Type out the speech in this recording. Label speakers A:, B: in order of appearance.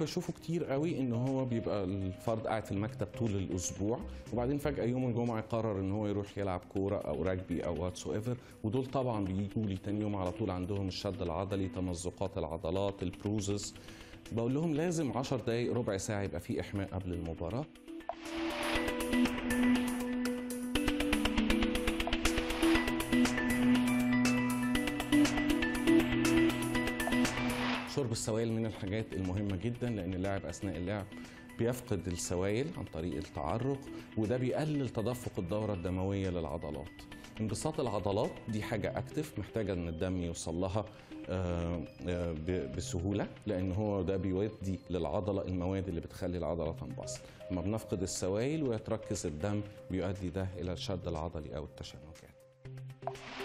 A: بشوفه كتير قوي ان هو بيبقى الفرد قاعد في المكتب طول الاسبوع وبعدين فجاه يوم الجمعه يقرر ان هو يروح يلعب كوره او راجبي او واتس ايفر ودول طبعا بيجوا لي تاني يوم على طول عندهم الشد العضلي تمزقات العضلات البروزس بقول لهم لازم 10 دقائق ربع ساعه يبقى في احماء قبل المباراه شرب السوائل من الحاجات المهمة جدا لأن اللاعب أثناء اللعب بيفقد السوائل عن طريق التعرق وده بيقلل تدفق الدورة الدموية للعضلات انبساط العضلات دي حاجة أكتف محتاجة أن الدم يوصل لها آه، آه، ب- بسهولة لأن هو ده بيودي للعضلة المواد اللي بتخلي العضلة تنبسط لما بنفقد السوائل ويتركز الدم بيؤدي ده إلى الشد العضلي أو التشنجات